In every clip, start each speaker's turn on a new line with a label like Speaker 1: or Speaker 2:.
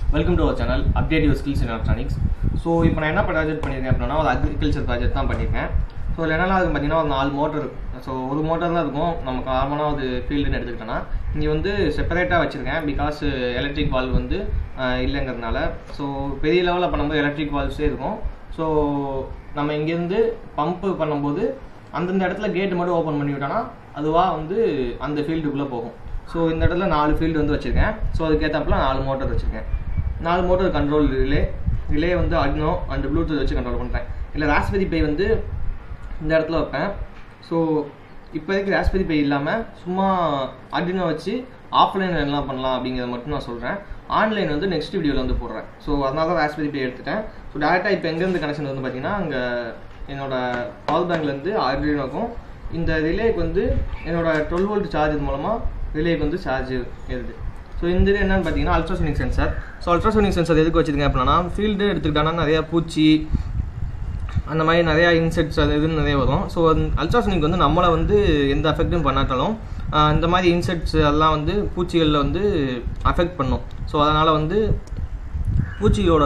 Speaker 1: welcome to our channel update your skills in electronics so இப்போ நான் என்ன project பண்ணியிருக்கேன் அப்படின்னா ஒரு அக்ரிகல்ச்சர் ப்ராஜெக்ட் தான் பண்ணியிருக்கேன் ஸோ இதில் என்னென்னா அது பார்த்தீங்கன்னா ஒரு நாலு மோட்டர் இருக்கும் ஸோ ஒரு மோட்டர் தான் இருக்கும் நம்ம காமனாக ஒரு ஃபீல்டுன்னு எடுத்துக்கிட்டோன்னா இங்கே வந்து செப்பரேட்டாக வச்சுருக்கேன் பிகாஸ் எலக்ட்ரிக் வால்வ் வந்து ஆஹ், இல்லைங்கிறதுனால ஸோ பெரிய லெவலில் பண்ணும்போது எலக்ட்ரிக் வால்வ்ஸே இருக்கும் ஸோ நம்ம இங்கேருந்து பம்ப்பு பண்ணும்போது அந்தந்த இடத்துல கேட் மட்டும் ஓப்பன் பண்ணி விட்டோன்னா அதுவாக வந்து அந்த ஃபீல்டுக்குள்ளே போகும் ஸோ இந்த இடத்துல நாலு ஃபீல்டு வந்து வச்சுருக்கேன் ஸோ அதுக்கேற்றப்பல நாலு மோட்டர் வச்சுருக்கேன் நாலு மோட்டர் கண்ட்ரோல் ரிலே ரிலே வந்து அட்னோ அண்ட் ப்ளூடூத் வச்சு கண்ட்ரோல் பண்ணுறேன் இல்லை ராஸ்பெரி பை வந்து இந்த இடத்துல வைப்பேன் ஸோ இப்போதைக்கு ராஸ்பெரி பை இல்லாமல் சும்மா அட்னோ வச்சு ஆஃப்லைன் எல்லாம் பண்ணலாம் அப்படிங்கிறத மட்டும் நான் சொல்கிறேன் ஆன்லைன் வந்து நெக்ஸ்ட் வீடியோவில் வந்து போடுறேன் ஸோ அதனால தான் ராஸ்பெரி பை எடுத்துட்டேன் ஸோ டேரெக்டாக இப்போ எங்கேருந்து கனெக்ஷன் வந்து பார்த்தீங்கன்னா அங்கே என்னோட பவர் பேங்க்லேருந்து ஆர்டினோக்கும் இந்த ரிலேக்கு வந்து என்னோட டுவெல் வோல்ட் சார்ஜ் மூலமாக ரிலேக்கு வந்து சார்ஜ் ஏறுது ஸோ இந்த இது என்னன்னு பார்த்தீங்கன்னா ultrasonic sensor so ultrasonic sensor எதுக்கு வச்சிருக்கேன் அப்படின்னா ஃபீல்டு எடுத்துக்கிட்டாங்கன்னா நிறையா பூச்சி அந்த மாதிரி நிறையா இன்செக்ட்ஸ் அது இதுன்னு நிறைய வரும் ஸோ அல்ட்ராசோனிக் வந்து நம்மளை வந்து எந்த அஃபெக்ட்டும் பண்ணாட்டாலும் ஆஹ் இந்த மாதிரி இன்செக்ட்ஸ் எல்லாம் வந்து பூச்சிகளில் வந்து அஃபெக்ட் பண்ணும் ஸோ அதனால் வந்து பூச்சியோட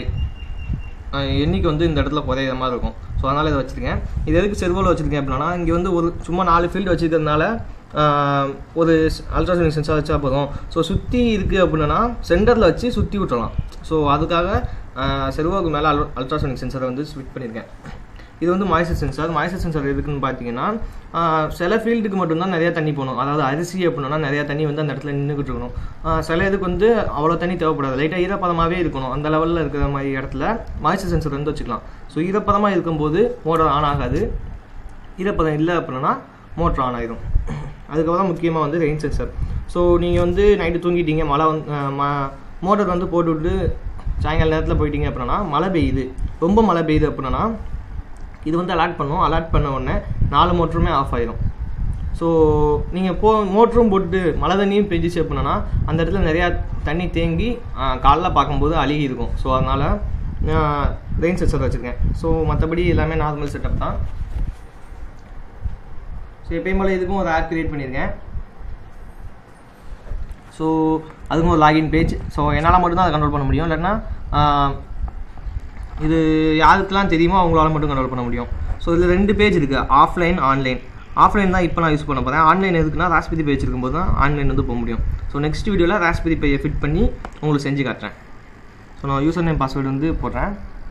Speaker 1: ஆஹ் எண்ணிக்கை வந்து இந்த இடத்துல குறையிற மாதிரி இருக்கும் ஸோ அதனால் இதை வச்சுருக்கேன் இது எதுக்கு செர்வோவில் வச்சுருக்கேன் அப்படின்னா இங்கே வந்து ஒரு சும்மா நாலு ஃபீல்டு வச்சுருக்கிறதுனால ஆஹ் ஒரு அல்ட்ராசோனிக் சென்சார் வச்சா போதும் ஸோ சுற்றி இருக்குது அப்படின்னா சென்டரில் வச்சு சுற்றி விட்டுறலாம் ஸோ அதுக்காக செர்வோக்கு மேலே அல் அல்ட்ராசோனிக் சென்சாரை வந்து ஃபிட் பண்ணியிருக்கேன் இது வந்து மாய்ச்சர் சென்சார் மாய்ச்சர் சென்சார் எதுக்குன்னு பார்த்தீங்கன்னா ஆஹ் சில ஃபீல்டுக்கு மட்டும்தான் நிறையா தண்ணி போகணும் அதாவது அரிசி அப்படின்னா நிறையா தண்ணி வந்து அந்த இடத்துல நின்றுக்கிட்டு இருக்கணும் ஆஹ் சில இதுக்கு வந்து அவ்வளோ தண்ணி தேவைப்படாது லைட்டாக ஈரப்பதமாகவே இருக்கணும் அந்த லெவலில் இருக்கிற மாதிரி இடத்துல மாய்ச்சர் சென்சார் வந்து வச்சுக்கலாம் ஸோ ஈரப்பதமாக இருக்கும்போது மோட்டர் ஆன் ஆகாது ஈரப்பதம் இல்லை அப்படின்னா மோட்டர் ஆன் ஆயிடும் அதுக்கப்புறம் முக்கியமாக வந்து ரெயின் சென்சார் ஸோ நீங்கள் வந்து நைட்டு தூங்கிட்டீங்க மழை வந்து மோட்டர் வந்து போட்டு விட்டு சாயங்கால நேரத்தில் போயிட்டீங்க அப்படின்னா மழை பெய்யுது ரொம்ப மழை பெய்யுது அப்படின்னா இது வந்து அலாட் பண்ணும் அலாட் பண்ண உடனே நாலு மோட்டருமே ஆஃப் ஆயிரும் ஸோ நீங்கள் போ மோட்டரும் போட்டு மழை தண்ணியும் பெஞ்சிச்சு அப்படின்னா அந்த இடத்துல நிறையா தண்ணி தேங்கி ஆஹ், காலைல பார்க்கும்போது அழுகி இருக்கும் ஸோ அதனால் ரெயின் சென்சர் வச்சுருக்கேன் ஸோ மற்றபடி எல்லாமே நார்மல் செட்டப் தான் ஸோ எப்பயும் போல் இதுக்கும் ஒரு ஆப் கிரியேட் பண்ணியிருக்கேன் ஸோ அதுக்கும் ஒரு லாகின் பேஜ் ஸோ என்னால் மட்டும்தான் அதை கண்ட்ரோல் பண்ண முடியும் இல்லைன்னா ஆஹ், இது யாருக்கெல்லாம் தெரியுமோ அவங்களால மட்டும் கண்ட்ரோல் பண்ண முடியும் ஸோ இதில் ரெண்டு பேஜ் இருக்குது ஆஃப்லைன் ஆன்லைன் ஆஃப்லைன் தான் இப்போ நான் யூஸ் பண்ண போகிறேன் ஆன்லைன் எதுக்குன்னா ராஸ்பெரி பே வச்சிருக்கும்போது தான் ஆன்லைன் வந்து போக முடியும் ஸோ நெக்ஸ்ட் வீடியோவில் ராஸ்பெரி பையை ஃபிட் பண்ணி உங்களுக்கு செஞ்சு காட்டுறேன் ஸோ நான் யூசர் நேம் பாஸ்வேர்டு வந்து போடுறேன்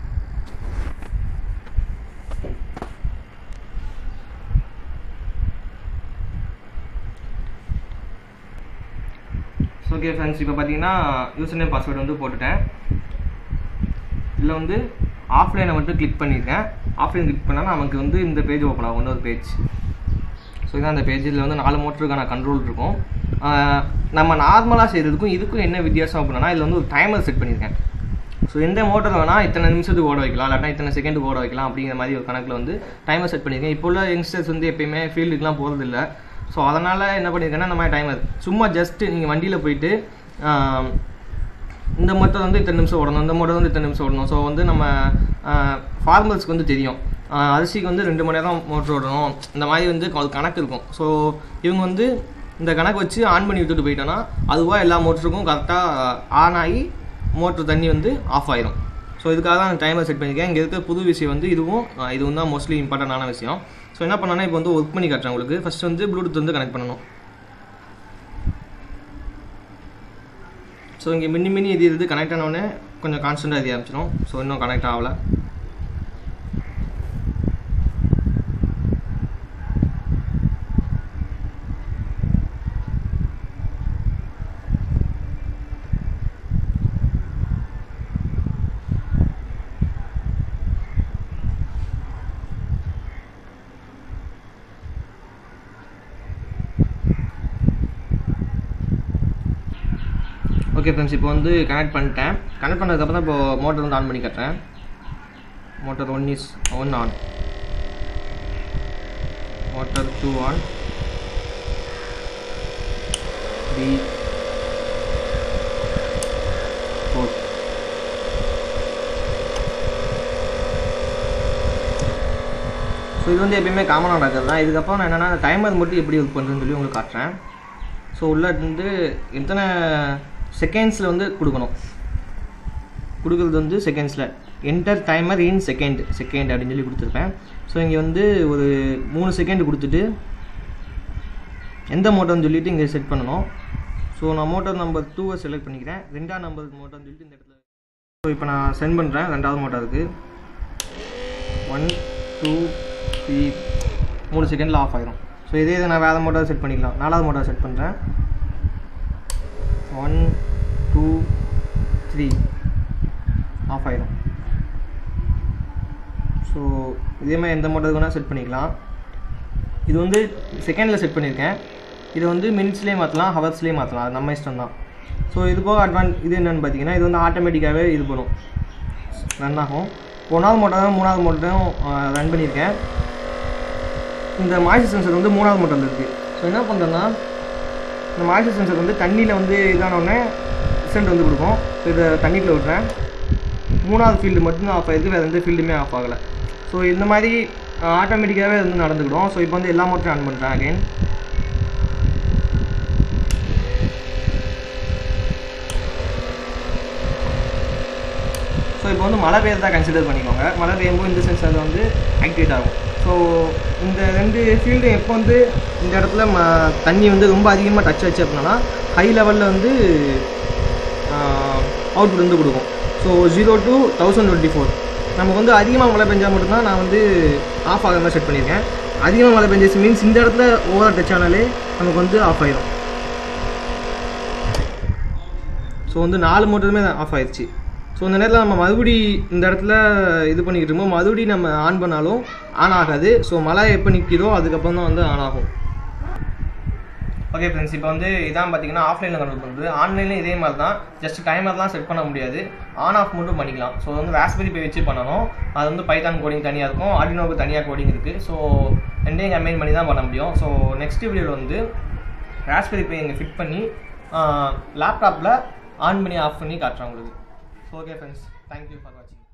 Speaker 1: ஓகே ஃப்ரெண்ட்ஸ் இப்போ பார்த்தீங்கன்னா யூசர் நேம் பாஸ்வேர்டு வந்து போட்டுட்டேன் இதில் வந்து ஆஃப்லைனை மட்டும் கிளிக் பண்ணியிருக்கேன் ஆஃப்லைன் கிளிக் பண்ணால் நமக்கு வந்து இந்த பேஜ் ஓப்பன் ஆகும் இன்னொரு பேஜ் ஸோ இதான் அந்த பேஜில் வந்து நாலு மோட்டருக்கான கண்ட்ரோல் இருக்கும் ஆஹ் நம்ம நார்மலாக செய்கிறதுக்கும் இதுக்கும் என்ன வித்தியாசம் அப்படின்னா இதில் வந்து ஒரு டைமர் செட் பண்ணியிருக்கேன் ஸோ எந்த மோட்டர் வேணால் இத்தனை நிமிஷத்துக்கு ஓட வைக்கலாம் இல்லாட்டா இத்தனை செகண்டுக்கு ஓட வைக்கலாம் அப்படிங்கிற மாதிரி ஒரு கணக்கில் வந்து டைமர் செட் பண்ணியிருக்கேன் இப்போ உள்ள யங்ஸ்டர்ஸ் வந்து எப்பயுமே ஃபீல்டுக்குலாம் போகிறதில்ல ஸோ அதனால் என்ன பண்ணியிருக்கேன்னா இந்த மாதிரி டைமர் சும்மா ஜஸ்ட்டு நீங்கள் வண்டியில் போயிட்டு ஆஹ் இந்த மோட்டர் வந்து இத்தனை நிமிஷம் ஓடணும் இந்த மோட்டர் வந்து இத்தனை நிமிஷம் ஓடணும் ஸோ வந்து நம்ம ஃபார்மர்ஸ்க்கு வந்து தெரியும் ஆஹ் அரிசிக்கு வந்து ரெண்டு மணி நேரம் மோட்டர் ஓடணும் இந்த மாதிரி வந்து ஒரு கணக்கு இருக்கும் ஸோ இவங்க வந்து இந்த கணக்கு வச்சு ஆன் பண்ணி விட்டுட்டு போயிட்டோன்னா அதுவாக எல்லா மோட்டருக்கும் கரெக்டாக ஆன் ஆகி மோட்டர் தண்ணி வந்து ஆஃப் ஆயிரும் ஸோ இதுக்காக தான் டைமர் செட் பண்ணியிருக்கேன் இங்கே இருக்க புது விஷயம் வந்து இதுவும் ஆஹ் இதுவும் தான் மோஸ்ட்லி இம்பார்ட்டண்டான விஷயம் ஸோ என்ன பண்ணேன்னா இப்போ வந்து ஒர்க் பண்ணி காட்டுறேன் உங்களுக்கு ஃபஸ்ட்டு வந்து ப்ளூடூத் வந்து கனெக்ட் பண்ணணும் ஸோ இங்கே மின்னி மின்னி இது இது கனெக்ட் ஆனவுடனே கொஞ்சம் கான்ஸ்டண்ட்டாக இது ஆரம்பிச்சிடும் ஸோ இன்னும் கனெக்ட் ஆகலை ஓகே ஃப்ரெண்ட்ஸ் இப்போ வந்து கனெக்ட் பண்ணிட்டேன் கனெக்ட் பண்ணதுக்கப்புறம் தான் இப்போ மோட்டர் வந்து ஆன் பண்ணி காட்டுறேன் motor one is one on motor two on three four so இது வந்து எப்பயுமே காமனாக நடக்கிறது தான் இதுக்கப்புறம் நான் என்னென்னா டைமர் மட்டும் எப்படி ஒர்க் பண்ணுறதுன்னு சொல்லி உங்களுக்கு காட்டுறேன் ஸோ உள்ள இருந்து எத்தனை செகண்ட்ஸில் வந்து கொடுக்கணும் கொடுக்குறது வந்து செகண்ட்ஸில் enter timer in second second அப்படின்னு சொல்லி கொடுத்துருப்பேன் ஸோ இங்கே வந்து ஒரு மூணு செகண்ட் கொடுத்துட்டு எந்த மோட்டர்னு சொல்லிட்டு இங்கே செட் பண்ணணும் ஸோ நான் மோட்டார் நம்பர் டூவை செலக்ட் பண்ணிக்கிறேன் ரெண்டாம் நம்பர் மோட்டர்னு சொல்லிட்டு இந்த இடத்துல ஸோ இப்போ நான் சென்ட் பண்ணுறேன் ரெண்டாவது மோட்டாருக்கு ஒன் டூ த்ரீ மூணு செகண்டில் ஆஃப் ஆயிரும் ஸோ இதே இதை நான் வேறு மோட்டார் செட் பண்ணிக்கலாம் நாலாவது மோட்டார் செட் பண்ணுறேன் ஒன் டூ த்ரீ ஆஃப் ஆயிரும் ஸோ இதே மாதிரி எந்த மோட்டருக்கு வேணால் செட் பண்ணிக்கலாம் இது வந்து செகண்டில் செட் பண்ணியிருக்கேன் இது வந்து மினிட்ஸ்லேயே மாற்றலாம் ஹவர்ஸ்லேயே மாற்றலாம் அது நம்ம இஷ்டம் தான் ஸோ இது போக அட்வான் இது என்னென்னு பார்த்தீங்கன்னா இது வந்து ஆட்டோமேட்டிக்காகவே இது பண்ணும் ரன் ஆகும் ஒன்றாவது மோட்டரும் மூணாவது மோட்டரும் ரன் பண்ணியிருக்கேன் இந்த மாய்ச்சர் சென்சர் வந்து மூணாவது மோட்டரில் இருக்குது ஸோ என்ன பண்ணுறேன்னா இந்த மாய்ச்சர் சென்சர் வந்து தண்ணியில் வந்து இதானோடனே ரிசல்ட் வந்து கொடுக்கும் ஸோ இதை தண்ணிக்குள்ளே விட்றேன் மூணாவது ஃபீல்டு மட்டும்தான் ஆஃப் ஆயிருக்கு வேறு எந்த ஃபீல்டுமே ஆஃப் ஆகலை ஸோ இந்த மாதிரி ஆட்டோமேட்டிக்காகவே வந்து நடந்துக்கிடும் ஸோ இப்போ வந்து எல்லா மோட்டரும் ஆன் பண்ணுறேன் அகைன் ஸோ இப்போ வந்து மழை பெய்யறதா கன்சிடர் பண்ணிக்கோங்க மழை பெய்யும்போது இந்த சென்சார் வந்து ஆக்டிவேட் ஆகும் ஸோ இந்த ரெண்டு ஃபீல்டு எப்போ வந்து இந்த இடத்துல ம தண்ணி வந்து ரொம்ப அதிகமாக டச் ஆச்சு அப்படின்னா ஹை லெவலில் வந்து அவுட்புட் வந்து கொடுக்கும் so zero to thousand twenty four நமக்கு வந்து அதிகமாக மழை பெஞ்சால் மட்டும்தான் நான் வந்து ஆஃப் ஆகிற மாதிரி செட் பண்ணியிருக்கேன் அதிகமாக மழை பெஞ்சிச்சு மீன்ஸ் இந்த இடத்துல ஓவர் டச் ஆனாலே நமக்கு வந்து ஆஃப் ஆயிடும் ஸோ வந்து நாலு மோட்டருமே ஆஃப் ஆயிடுச்சு ஸோ இந்த நேரத்தில் நம்ம மறுபடி இந்த இடத்துல இது பண்ணிக்கிட்டு இருக்கோம் மறுபடி நம்ம ஆன் பண்ணாலும் ஆன் ஆகாது ஸோ மழை எப்போ நிற்கிதோ அதுக்கப்புறம் தான் வந்து ஆன் ஆகும் ஓகே ஃப்ரெண்ட்ஸ் இப்போ வந்து இதான் பார்த்தீங்கன்னா ஆஃப்லைனில் கண்ட்ரோல் பண்ணுறது ஆன்லைன்லேயும் இதே மாதிரி தான் ஜஸ்ட் டைமர்லாம் செட் பண்ண முடியாது ஆன் ஆஃப் மட்டும் பண்ணிக்கலாம் ஸோ வந்து ராஸ்பெரி பே வச்சு பண்ணணும் அது வந்து பைத்தான் கோடிங் தனியாக இருக்கும் ஆர்டினோவுக்கு தனியாக கோடிங் இருக்குது ஸோ ரெண்டையும் கம்பைன் பண்ணி தான் பண்ண முடியும் ஸோ நெக்ஸ்ட் வீடியோவில் வந்து ராஸ்பெரி பே இங்கே ஃபிட் பண்ணி லேப்டாப்பில் ஆன் பண்ணி ஆஃப் பண்ணி காட்டுறேன் உங்களுக்கு so okay friends thank you for வாட்சிங்